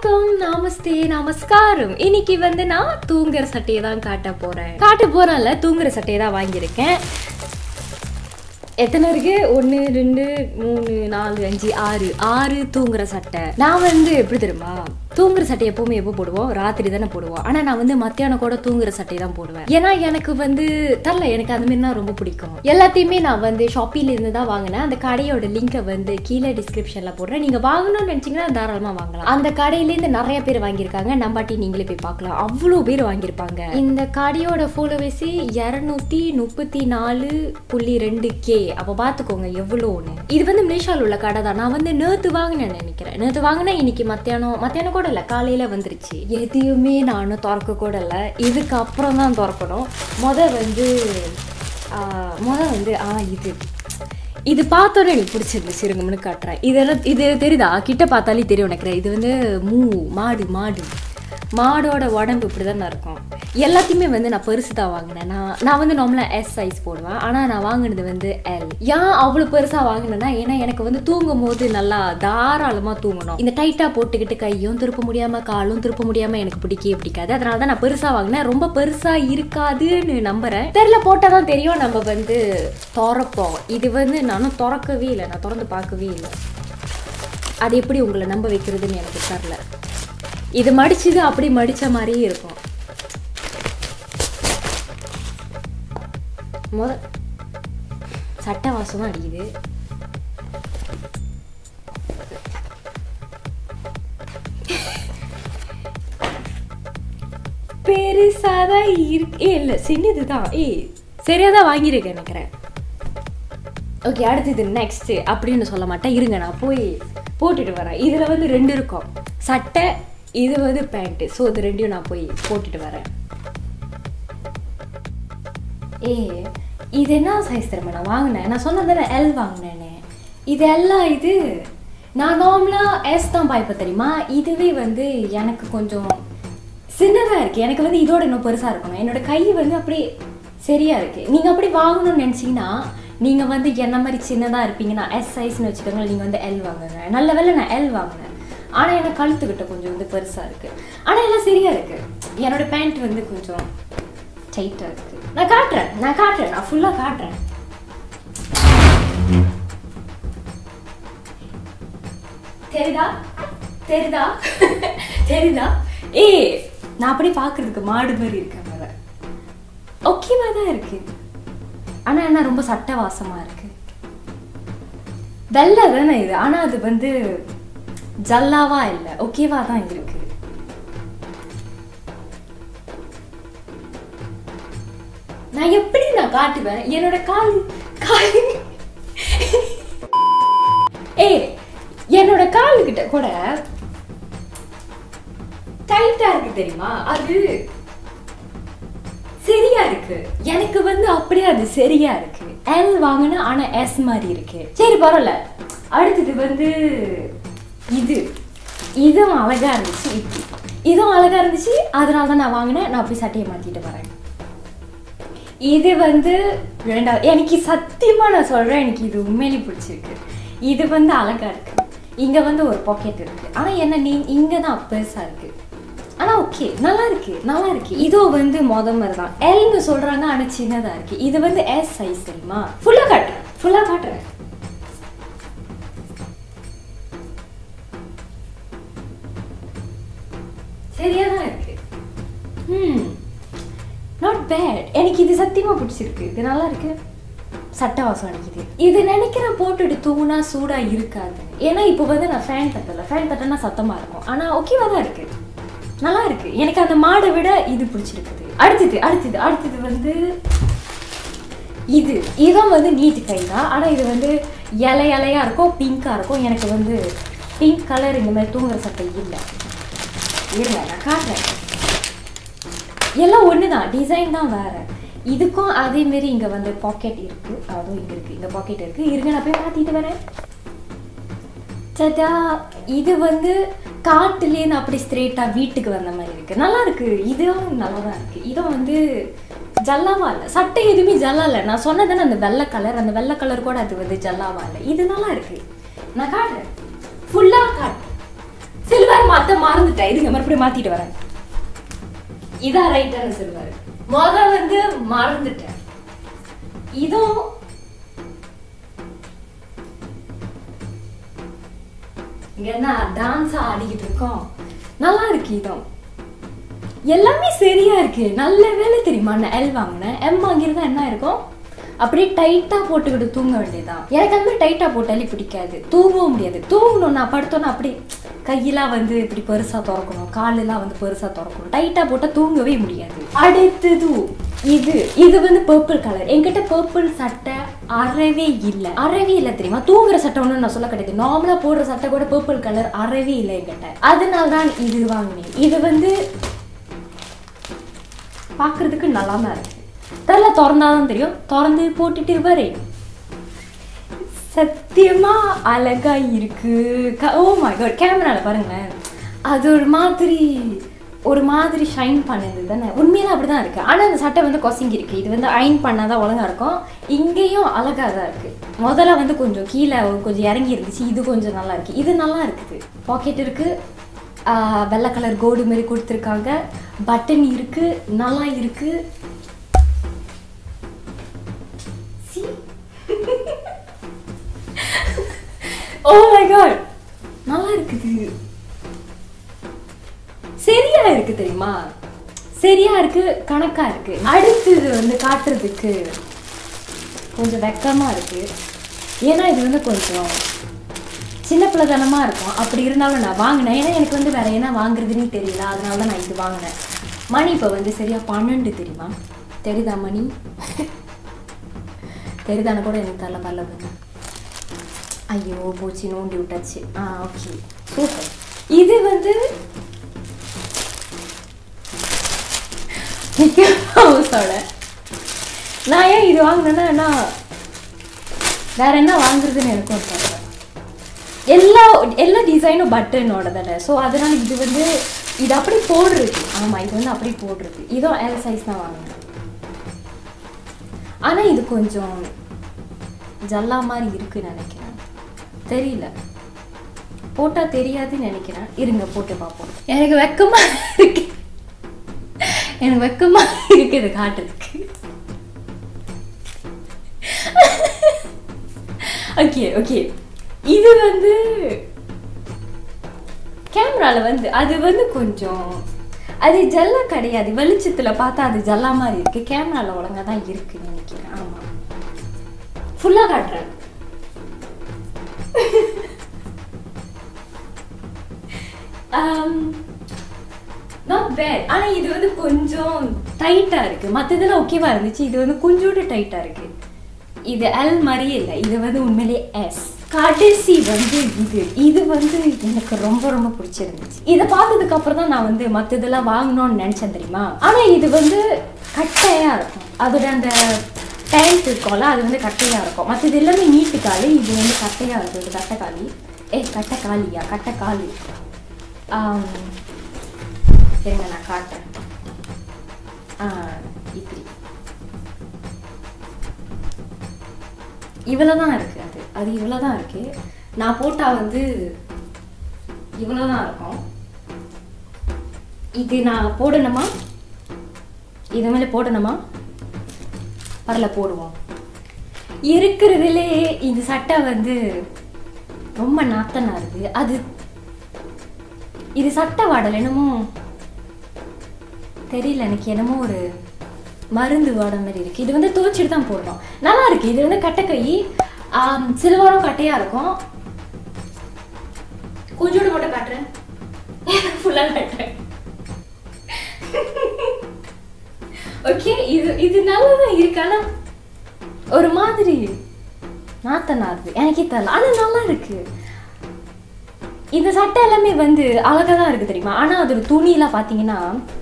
வணக்கம் நமஸ்தே நமஸ்காரம் இன்னைக்கு வந்து நான் தூங்குற சட்டையை தான் காட்ட போறேன் காட்ட போறேன்ல தூங்குற சட்டையை தான் வாங்கியிருக்கேன் எத்தனை இருக்கு ஒன்று ரெண்டு மூணு நாலு அஞ்சு ஆறு ஆறு தூங்குற சட்டை நான் வந்து எப்படி தெரியுமா தூங்குற சட்டை எப்பவுமே எப்போ போடுவோம் ராத்திரி தானே போடுவோம் ஆனால் நான் வந்து மத்தியானம் கூட தூங்குற சட்டை தான் போடுவேன் ஏன்னா எனக்கு வந்து தரல எனக்கு அந்த மாதிரினா ரொம்ப பிடிக்கும் எல்லாத்தையுமே நான் வந்து ஷாப்பில இருந்து தான் வாங்கினேன் அந்த கடையோட லிங்கை வந்து கீழே டிஸ்கிரிப்ஷன்ல போடுறேன் நீங்க வாங்கணும்னு நினைச்சீங்கன்னா தாராளமா வாங்கலாம் அந்த கடையிலேருந்து நிறைய பேர் வாங்கியிருக்காங்க நம்பாட்டி நீங்களே போய் பார்க்கலாம் அவ்வளோ பேர் வாங்கியிருப்பாங்க இந்த கடையோட ஃபாலோவர்ஸ் இரநூத்தி முப்பத்தி நாலு புள்ளி ரெண்டு கே அப்போ பார்த்துக்கோங்க எவ்வளோன்னு இது வந்து மலேசியாவில் உள்ள கடை தான் நான் வந்து நேற்று வாங்கினேன் நினைக்கிறேன் நேற்று வாங்கினேன் இன்னைக்கு மத்தியானம் மத்தியானம் கூட இல்லை காலையில் வந்துருச்சு எதையுமே நானும் திறக்க கூட இல்லை இதுக்கு அப்புறம் தான் திறக்கணும் முத வந்து ஆஹ், முத வந்து ஆ இது இது பார்த்தோன்னே எனக்கு பிடிச்சிருந்துச்சு இருங்கம்னு காட்டுறேன் இதெல்லாம் இது தெரியுதா கிட்ட பார்த்தாலே தெரியும் நினைக்கிறேன் இது வந்து மூ மாடு மாடு மாடோட உடம்பு இப்படி தான் இருக்கும் எல்லாத்தையுமே வந்து நான் பெருசு தான் வாங்கினேன் நான் நான் வந்து நார்மலாக எஸ் சைஸ் போடுவேன் ஆனால் நான் வாங்கினது வந்து எல் ஏன் அவ்வளோ பெருசாக வாங்கினேன்னா ஏன்னா எனக்கு வந்து தூங்கும் போது நல்லா தாராளமாக தூங்கணும் இந்த டைட்டாக போட்டுக்கிட்டு கையும் திருப்ப முடியாமல் காலும் திருப்ப முடியாமல் எனக்கு பிடிக்கவே பிடிக்காது அதனால தான் நான் பெருசாக வாங்கினேன் ரொம்ப பெருசாக இருக்காதுன்னு நம்புகிறேன் தெரில போட்டால் தான் தெரியும் நம்ம வந்து திறப்போம் இது வந்து நானும் திறக்கவே இல்லை நான் திறந்து பார்க்கவே இல்லை அது எப்படி உங்களை நம்ப வைக்கிறதுன்னு எனக்கு தெரில இது மடிச்சது அப்படி மடிச்ச மாதிரியே இருக்கும் முத சட்டை வாசம் தான் அடிக்குது பெருசாதான் இருக்கு ஏ இல்லை சின்னதுதான் ஏய் சரியா தான் வாங்கியிருக்கேன் நினைக்கிறேன் ஓகே அடுத்தது நெக்ஸ்ட் அப்படின்னு சொல்ல மாட்டேன் இருங்க நான் போய் போட்டுட்டு வரேன் இதில் வந்து ரெண்டு இருக்கும் சட்டை இது வந்து பேண்ட்டு ஸோ இது ரெண்டையும் நான் போய் போட்டுட்டு வரேன் ஏ இது என்ன சைஸ் தெரியுமா நான் வாங்கினேன் நான் சொன்னதானே எல் வாங்கினேன்னு இது எல்லாம் இது நான் நார்மலாக எஸ் தான் பாய்ப்பேன் தெரியுமா இதுவே வந்து எனக்கு கொஞ்சம் சின்னதாக இருக்குது எனக்கு வந்து இதோட இன்னும் பெருசாக இருக்கணும் என்னோட கை வந்து அப்படியே சரியா இருக்குது நீங்கள் அப்படி வாங்கணும்னு நினச்சிங்கன்னா நீங்கள் வந்து என்ன மாதிரி சின்னதாக இருப்பீங்கன்னா எஸ் சைஸ்னு வச்சுக்கோங்க நீங்கள் வந்து எல் வாங்குங்க நல்ல வேளை நான் எல் வாங்கினேன் ஆனால் எனக்கு கழுத்துக்கிட்ட கொஞ்சம் வந்து பெருசாக இருக்குது ஆனால் எல்லாம் சரியா இருக்குது என்னோட பேண்ட் வந்து கொஞ்சம் டைட்டாக இருக்குது நான் காட்டுறேன் நான் காட்டுறேன் நான் ஃபுல்லாக காட்டுறேன் தெரியுதா தெரியுதா தெரியுதா ஏய் நான் அப்படியே பார்க்கறதுக்கு மாடு மாதிரி இருக்கேன் மேல ஓகேவா தான் இருக்கு ஆனா என்ன ரொம்ப சட்ட வாசமா இருக்கு வெள்ளை தானே இது ஆனா அது வந்து ஜல்லாவா இல்ல ஓகேவா தான் இருக்கு நான் எப்படி நான் காட்டுவேன் என்னோட கால் கால் ஏய் என்னோட காலுக்கிட்ட கூட டைட்டா இருக்கு தெரியுமா அது சரியா இருக்கு எனக்கு வந்து அப்படியே அது சரியா இருக்கு எல் வாங்கினா ஆனா எஸ் மாதிரி இருக்கு சரி பரவாயில்ல அடுத்தது வந்து இது இதுவும் அழகா இருந்துச்சு இப்படி இதுவும் அழகா இருந்துச்சு அதனால தான் நான் வாங்கினேன் நான் அப்படி சட்டையை மாத்திட்டு வரேன் இது வந்து ரெண்டாவது எனக்கு சத்தியமா நான் சொல்றேன் எனக்கு இது உண்மையிலே பிடிச்சிருக்கு இது வந்து அழகா இருக்கு இங்க வந்து ஒரு பாக்கெட் இருக்கு ஆனா என்ன நீ இங்க தான் பெருசா இருக்கு ஆனா ஓகே நல்லா இருக்கு நல்லா இருக்கு இதோ வந்து மொத மாதிரி தான் எல்னு சொல்றாங்க ஆனா சின்னதா இருக்கு இது வந்து எஸ் சைஸ் தெரியுமா ஃபுல்லா காட்டுறேன் ஃபுல்லா காட்டுறேன் சரியா தான் இருக்கு ம் நாட் பேட் எனக்கு இது சத்தியமா பிடிச்சிருக்கு இது நல்லா இருக்கு சட்டை வாசம் அடிக்குது இது நினைக்கிறேன் போட்டுட்டு தூங்குனா சூடா இருக்காது ஏன்னா இப்போ வந்து நான் ஃபேன் தட்டல ஃபேன் தட்டினா சத்தமா இருக்கும் ஆனா ஓகேவா தான் இருக்கு நல்லா இருக்கு எனக்கு அந்த மாடை விட இது பிடிச்சிருக்குது அடுத்தது அடுத்தது அடுத்தது வந்து இது இதுவும் வந்து நீட் கை தான் ஆனா இது வந்து இலை இலையா இருக்கும் பிங்கா இருக்கும் எனக்கு வந்து பிங்க் கலர் இந்த மாதிரி தூங்குற சட்டை இல்லை இருங்க நான் காட்டுறேன் எல்லாம் ஒன்று தான் டிசைன் தான் வேற இதுக்கும் அதே மாரி இங்கே வந்து பாக்கெட் இருக்கு அதுவும் இங்கே இருக்கு இந்த பாக்கெட் இருக்கு இருங்க நான் போய் மாற்றிட்டு வரேன் சட்டா இது வந்து காட்டுலேருந்து அப்படி ஸ்ட்ரெயிட்டாக வீட்டுக்கு வந்த மாதிரி இருக்கு நல்லா இருக்கு இதுவும் நல்லா தான் இருக்கு இதுவும் வந்து ஜல்லாவா இல்லை சட்டை எதுவுமே ஜல்லா இல்லை நான் சொன்னதானே அந்த வெள்ளை கலர் அந்த வெள்ளை கலர் கூட அது வந்து ஜல்லாவா இல்லை இது நல்லா இருக்கு நான் காட்டுறேன் ஃபுல்லாக காட்டுறேன் சில்வர் மாத்த மறந்துட்டேன் இதுங்க மறுபடியும் மாத்திட்டு வரேன் இதான் ரைட்டான சில்வர் முத வந்து மறந்துட்டேன் இதுவும் இங்க என்ன டான்ஸ் ஆடிக்கிட்டு இருக்கோம் நல்லா இருக்கு இதுவும் எல்லாமே சரியா இருக்கு நல்ல வேலை தெரியுமா நான் எல் வாங்கினேன் எம் வாங்கியிருந்தா என்ன இருக்கும் அப்படியே டைட்டா போட்டுக்கிட்டு தூங்க வேண்டியதுதான் எனக்கு அந்த மாதிரி டைட்டா போட்டாலே பிடிக்காது தூங்கவும் முடியாது தூங்கணும்னா படுத்தோன்னா அப்படி கையெல்லாம் வந்து இப்படி பெருசா திறக்கணும் காலெல்லாம் வந்து பெருசா திறக்கணும் டைட்டா போட்டா தூங்கவே முடியாது அடுத்தது இது இது வந்து பர்பிள் கலர் என்கிட்ட பர்பிள் சட்டை அறவே இல்லை அறவே இல்லை தெரியுமா தூங்குற சட்டை ஒன்றும் நான் சொல்ல கிடையாது நார்மலா போடுற சட்டை கூட பர்பிள் கலர் அறவே இல்லை என்கிட்ட அதனால தான் இது வாங்கினேன் இது வந்து பார்க்கறதுக்கு நல்லா தான் இருக்கு தெரியல திறந்தாதான் தெரியும் திறந்து போட்டுட்டு வரேன் சத்தியமா அழகா இருக்கு ஓ மை காட் கேமரால பாருங்களேன் அது ஒரு மாதிரி ஒரு மாதிரி ஷைன் பண்ணுது தானே உண்மையில அப்படிதான் இருக்கு ஆனா இந்த சட்டை வந்து கொசங்கி இருக்கு இது வந்து அயன் பண்ணாதான் ஒழுங்கா இருக்கும் இங்கேயும் அழகா தான் இருக்கு முதல்ல வந்து கொஞ்சம் கீழே கொஞ்சம் இறங்கி இருந்துச்சு இது கொஞ்சம் நல்லா இருக்கு இது நல்லா இருக்குது பாக்கெட் இருக்கு ஆஹ் வெள்ளை கலர் கோடு மாதிரி கொடுத்துருக்காங்க பட்டன் இருக்கு நல்லா இருக்கு See? oh my god நல்லா இருக்குது சரியா இருக்கு தெரியுமா சரியா இருக்கு கணக்கா இருக்கு அடுத்தது வந்து காட்டுறதுக்கு கொஞ்சம் வெக்கமா இருக்கு ஏன்னா இது வந்து கொஞ்சம் சின்ன பிள்ளைத்தனமா இருக்கும் அப்படி இருந்தாலும் நான் வாங்கினேன் ஏன்னா எனக்கு வந்து வேற என்ன வாங்குறதுன்னு தெரியல அதனால தான் நான் இது வாங்கினேன் மணி இப்போ வந்து சரியா பன்னெண்டு தெரியுமா தெரியுதா மணி தெரியுதான கூட எனக்கு தரல வரல பாருங்க. ஐயோ போச்சு நோண்டி விட்டாச்சு ஆ ஓகே சூப்பர் இது வந்து ஹவுஸோட நான் ஏன் இது வாங்கினேன்னா நான் வேற என்ன வாங்குறதுன்னு எனக்கும் தெரியல எல்லா எல்லா டிசைனும் பட்டனோட தானே ஸோ அதனால இது வந்து இது அப்படி போடுறது ஆமா இது வந்து அப்படி போடுறது இதுவும் எல் சைஸ் தான் வாங்கினேன் ஆனா இது கொஞ்சம் ஜல்லா மாதிரி இருக்குன்னு நினைக்கிறேன் தெரியல போட்டா தெரியாதுன்னு நினைக்கிறேன் இருங்க போட்டு பார்ப்போம் எனக்கு வெக்கமா இருக்கு எனக்கு வெக்கமா இருக்கு இதை காட்டுறதுக்கு ஓகே ஓகே இது வந்து கேமரால வந்து அது வந்து கொஞ்சம் அது ஜல்லா கிடையாது வெளிச்சத்துல பார்த்தா அது ஜல்லா மாதிரி இருக்கு கேமரால ஒழுங்கா தான் இருக்குன்னு நினைக்கிறேன் ஆமா ஃபுல்லா காட்டுறேன் நாட் பேட் ஆனா இது வந்து கொஞ்சம் டைட்டா இருக்கு மத்ததெல்லாம் ஓகேவா இருந்துச்சு இது வந்து கொஞ்சோண்டு டைட்டா இருக்கு இது எல் மாதிரியே இல்லை இது வந்து உண்மையிலே எஸ் கடைசி வந்து இது இது வந்து எனக்கு ரொம்ப ரொம்ப பிடிச்சிருந்துச்சு இதை பார்த்ததுக்கு அப்புறம் தான் நான் வந்து மற்றதெல்லாம் வாங்கணும்னு நினைச்சேன் தெரியுமா ஆனா இது வந்து கட்டையா இருக்கும் அதோட அந்த பேண்ட் இருக்கும்ல அது வந்து கட்டையா இருக்கும் மற்றது எல்லாமே நீட்டு காலு இது வந்து கட்டையா இருக்கும் இது கட்டை காலி ஏ கட்டை காலியா கட்டை காலு ஆம், இருங்க நான் காட்டுறேன் ஆ, இப்படி இவ்வளோதான் இருக்கு அது அது இவ்வளோதான் இருக்கு நான் போட்டா வந்து இவ்வளோதான் இருக்கும் இது நான் போடணுமா இது மேலே போடணுமா பரல போடுவோம் இருக்கிறதுலே இந்த சட்டை வந்து ரொம்ப நாத்தனா இருக்கு அது இது சட்டை வாடல் என்னமோ தெரியல எனக்கு என்னமோ ஒரு மருந்து வாட மாதிரி இருக்கு இது வந்து துவைச்சிட்டு தான் போடணும் நல்லா இருக்கு இது வந்து கட்டைக்கை ஆம், சில்வரும் கட்டையா இருக்கும் கொஞ்சோடு மட்டும் காட்டுறேன் ஃபுல்லா காட்டுறேன் ஓகே இது இது நல்லதான் இருக்கு ஆனா ஒரு மாதிரி நாத்தனா இருக்கு எனக்கே தெரியல ஆனா நல்லா இருக்கு இந்த சட்டை எல்லாமே வந்து அழகா தான் இருக்கு தெரியுமா ஆனா அதோட துணியெல்லாம் பாத்தீங்கன்னா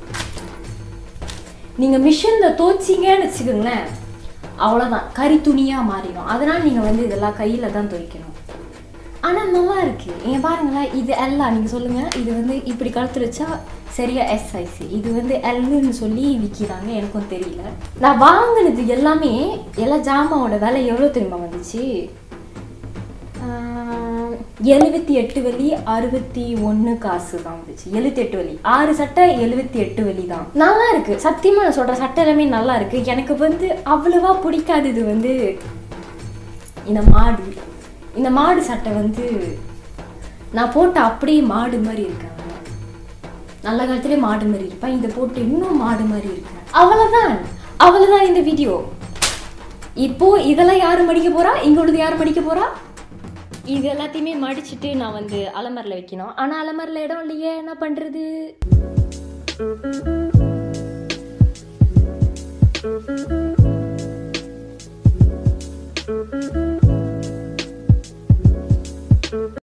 நீங்க மிஷின்ல தோச்சிங்கன்னு வச்சுக்கோங்களேன் அவ்வளவுதான் கறி துணியா மாறிடும் அதனால நீங்க வந்து இதெல்லாம் கையில தான் துவைக்கணும் ஆனா நல்லா இருக்கு நீங்க பாருங்களேன் இது எல்லாம் நீங்க சொல்லுங்க இது வந்து இப்படி கழுத்து வச்சா சரியா எஸ் சைஸ் இது வந்து எல்லுன்னு சொல்லி விற்கிறாங்க எனக்கும் தெரியல நான் வாங்கினது எல்லாமே எல்லா ஜாமாவோட விலை எவ்வளோ தெரியுமா வந்துச்சு ஆஹ் எழுபத்தி எட்டு வெள்ளி அறுபத்தி ஒன்று காசு தான் வந்துச்சு எழுபத்தி எட்டு வெள்ளி ஆறு சட்டை எழுபத்தி எட்டு வெள்ளி தான் நல்லா இருக்கு சத்தியமா நான் சொல்ற சட்டை எல்லாமே நல்லா இருக்கு எனக்கு வந்து அவ்வளவா பிடிக்காதது வந்து இந்த மாடு இந்த மாடு சட்டை வந்து நான் போட்ட அப்படியே மாடு மாதிரி இருக்கேன் நல்ல காலத்திலே மாடு மாதிரி இருப்பேன் இதை போட்டு இன்னும் மாடு மாதிரி இருக்கேன் அவ்வளவுதான் அவ்வளவுதான் இந்த வீடியோ இப்போ இதெல்லாம் யாரு மடிக்க போறா இங்க உள்ளது யாரு மடிக்க போறா இது எல்லாத்தையுமே மடிச்சிட்டு நான் வந்து அலமரில் வைக்கணும் ஆனா அலமரில் இடம் இல்லையே என்ன பண்றது